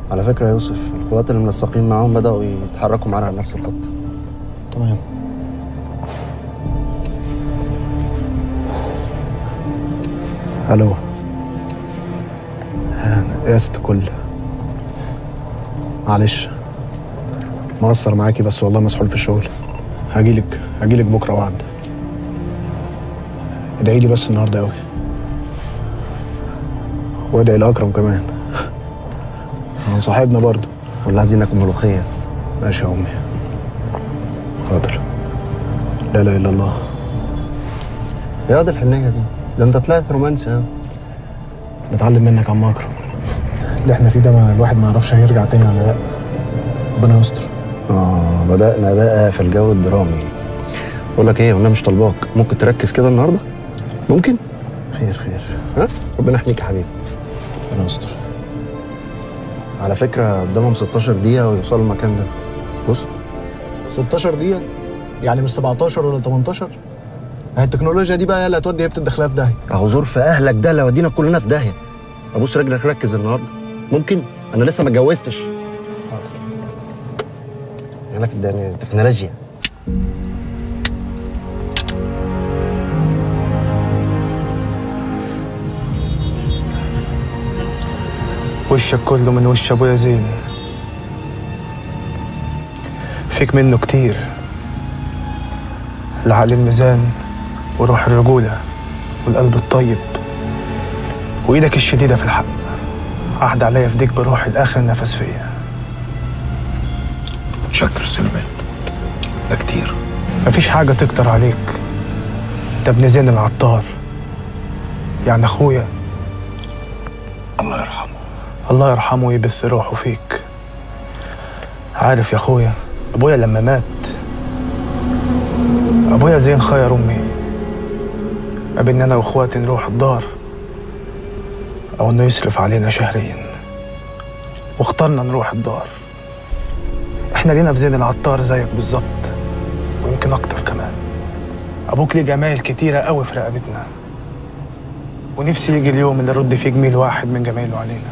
على فكرة يا يوسف القوات اللي منسقين معاهم بدأوا يتحركوا معانا على نفس الخط تمام الو قست كل معلش مقصر معاكي بس والله مسحول في الشغل هجيلك هجيلك بكره وعد ادعي لي بس النهارده قوي وادعي لاكرم كمان هو صاحبنا برضه واللي عايزين ناكل ملوخية ماشي يا امي حاضر لا اله الا الله يا دي الحنية دي ده انت طلعت رومانسي أوي نتعلم منك يا عم اكرم اللي احنا فيه ده ما الواحد ما يعرفش هيرجع تاني ولا لا ربنا يستر اه بدأنا بقى في الجو الدرامي بقول لك ايه وانا مش طالباك ممكن تركز كده النهارده ممكن خير خير ها ربنا يحميك يا حبيبي ربنا يستر على فكرة قدامهم 16 دقيقة ويوصلوا المكان ده بص 16 دقيقة يعني مش 17 ولا 18 هي التكنولوجيا دي بقى هي اللي هتودي هيبة الداخلية في داهية اهو زور في اهلك ده اللي ودينا كلنا في داهية ابوس رجلك ركز النهارده ممكن انا لسه ما اتجوزتش لك ده تكنولوجيا وشك كله من وش ابويا زين فيك منه كتير العقل الميزان وروح الرجولة والقلب الطيب وإيدك الشديدة في الحق عهد عليا افديك بروحي لآخر نفس فيا متشكر سليمان ده كتير مفيش حاجة تكتر عليك انت ابن زين العطار يعني اخويا الله يرحمه الله يرحمه ويبث روحه فيك عارف يا اخويا ابويا لما مات ابويا زين خير امي ما بين انا واخواتي نروح الدار او انه يصرف علينا شهريا واخترنا نروح الدار احنا لينا في زين العطار زيك بالظبط ويمكن اكتر كمان ابوك ليه جمايل كتيره قوي في رقبتنا ونفسي يجي اليوم اللي رد فيه جميل واحد من جمايله علينا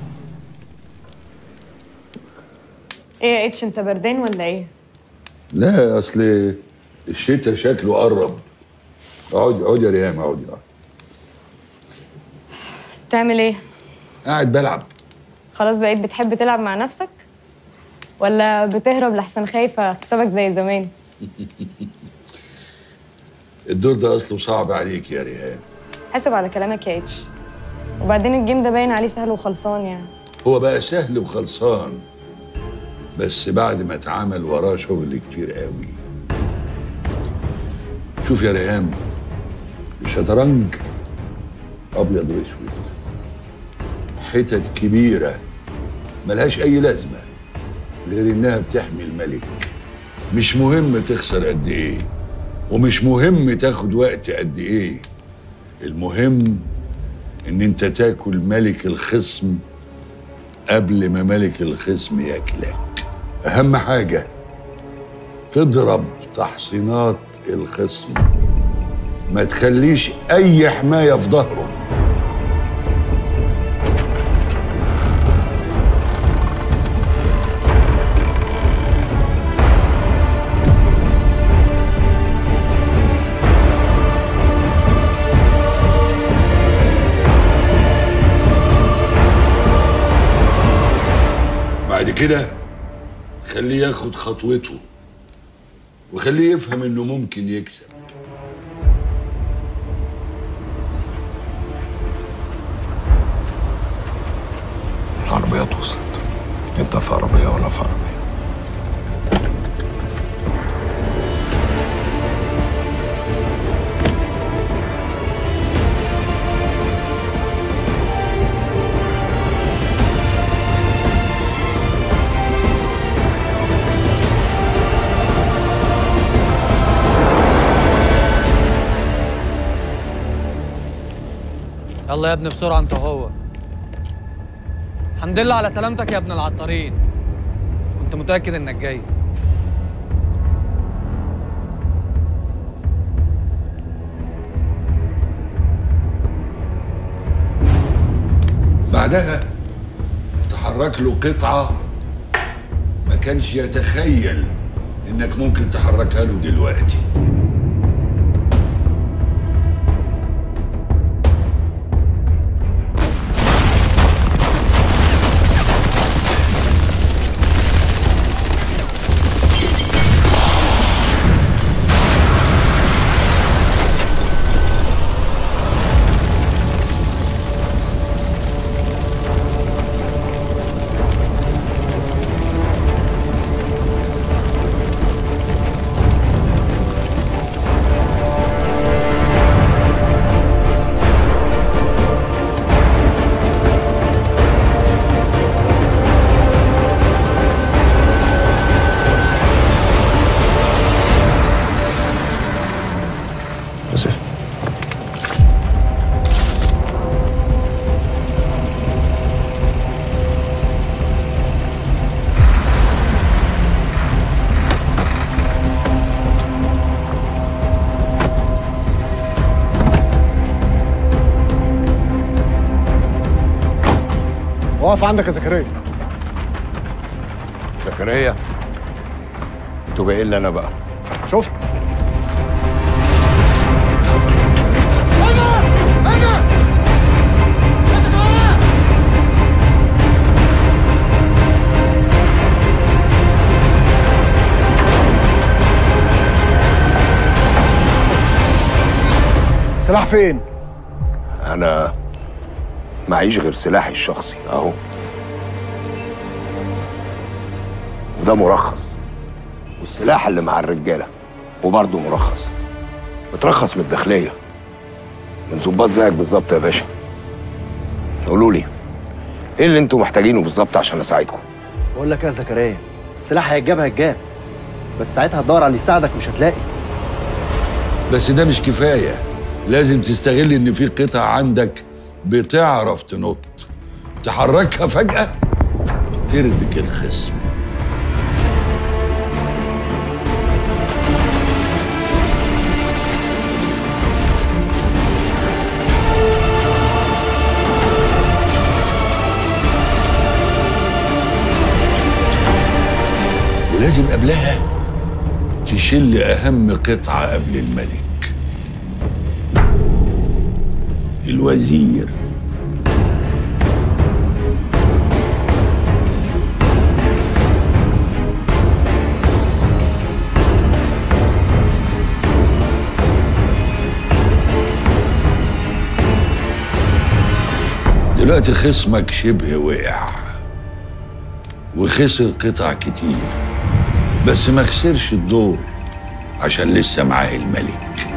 ايه يا اتش انت بردان ولا ايه؟ لا اصل الشتاء شكله قرب اقعدي اقعدي يا ريهام اقعدي اقعدي. بتعمل ايه؟ قاعد بلعب خلاص بقيت بتحب تلعب مع نفسك؟ ولا بتهرب لحسن خايفة اكسبك زي زمان؟ الدور ده اصله صعب عليك يا ريهام حاسب على كلامك يا اتش وبعدين الجيم ده باين عليه سهل وخلصان يعني هو بقى سهل وخلصان بس بعد ما اتعمل وراه شغل كتير قوي شوف يا ريهام الشطرنج ابيض واسود حتت كبيره ملهاش اي لازمه غير انها بتحمي الملك مش مهم تخسر قد ايه ومش مهم تاخد وقت قد ايه المهم ان انت تاكل ملك الخصم قبل ما ملك الخصم ياكلك اهم حاجه تضرب تحصينات الخصم ما تخليش اي حمايه في ظهره بعد كده خليه ياخد خطوته وخليه يفهم انه ممكن يكسب العربيات وصلت انت في عربية ولا في عربية يلا يا ابني بسرعة انت هو الحمد لله على سلامتك يا ابن العطارين كنت متأكد انك جاي بعدها تحرك له قطعة ما كانش يتخيل انك ممكن تحركها له دلوقتي اسف واقف عندك يا زكريا زكريا انتوا جايين لي انا بقى شفت السلاح فين؟ انا معيش غير سلاحي الشخصي اهو وده مرخص والسلاح اللي مع الرجاله وبرضه مرخص مترخص من الداخليه من ظباط زيك بالظبط يا باشا قولوا لي ايه اللي انتوا محتاجينه بالظبط عشان اساعدكم بقول لك يا زكريا السلاح هيتجاب هيتجاب بس ساعتها هتدور على اللي يساعدك مش هتلاقي بس ده مش كفاية لازم تستغل ان في قطع عندك بتعرف تنط تحركها فجأة تربك الخصم ولازم قبلها تشل أهم قطعة قبل الملك الوزير دلوقتي خصمك شبه وقع وخسر قطع كتير بس ما خسرش الدور عشان لسه معاه الملك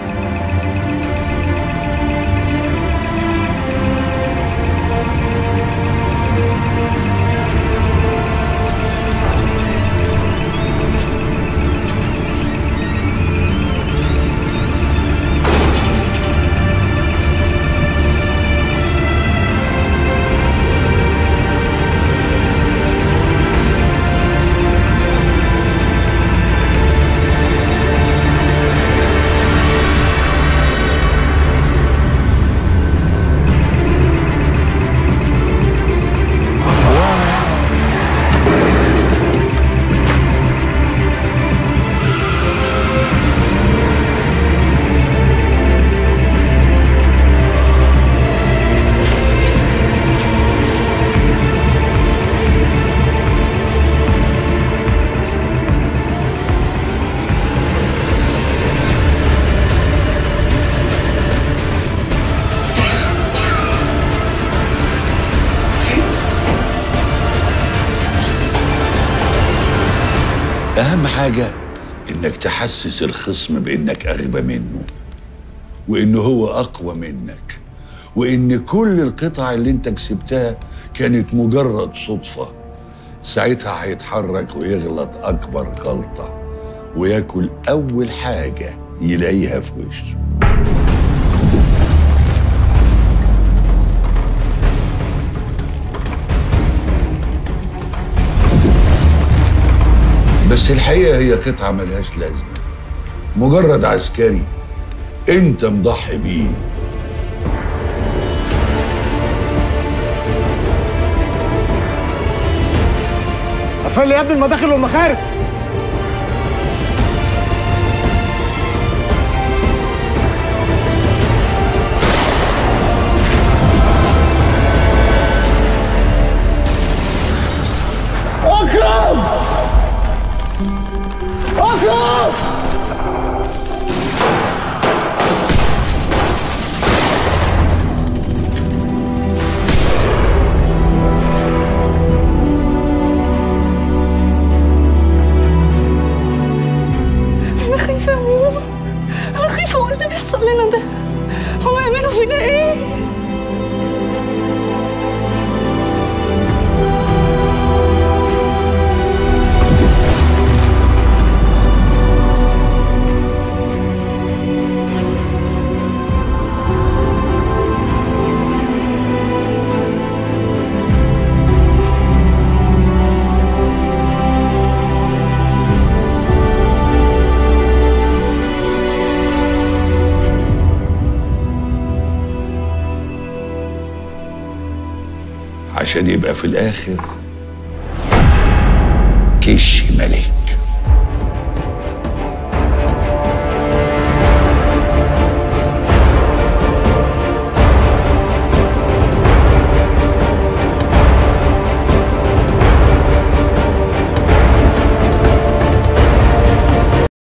أهم حاجة إنك تحسس الخصم بإنك أغبى منه وإنه هو أقوى منك وإن كل القطع اللي أنت كسبتها كانت مجرد صدفة ساعتها هيتحرك ويغلط أكبر غلطة وياكل أول حاجة يلاقيها في وشه بس الحقيقة هي قطعة ملهاش لازمة مجرد عسكري انت مضحي بيه اقفل لي يا ابني المداخل والمخارج انا خايفه يا ماما انا خايفه اقول اللي بيحصل لنا ده هما يعملوا فينا ايه عشان يبقى في الاخر كش ملك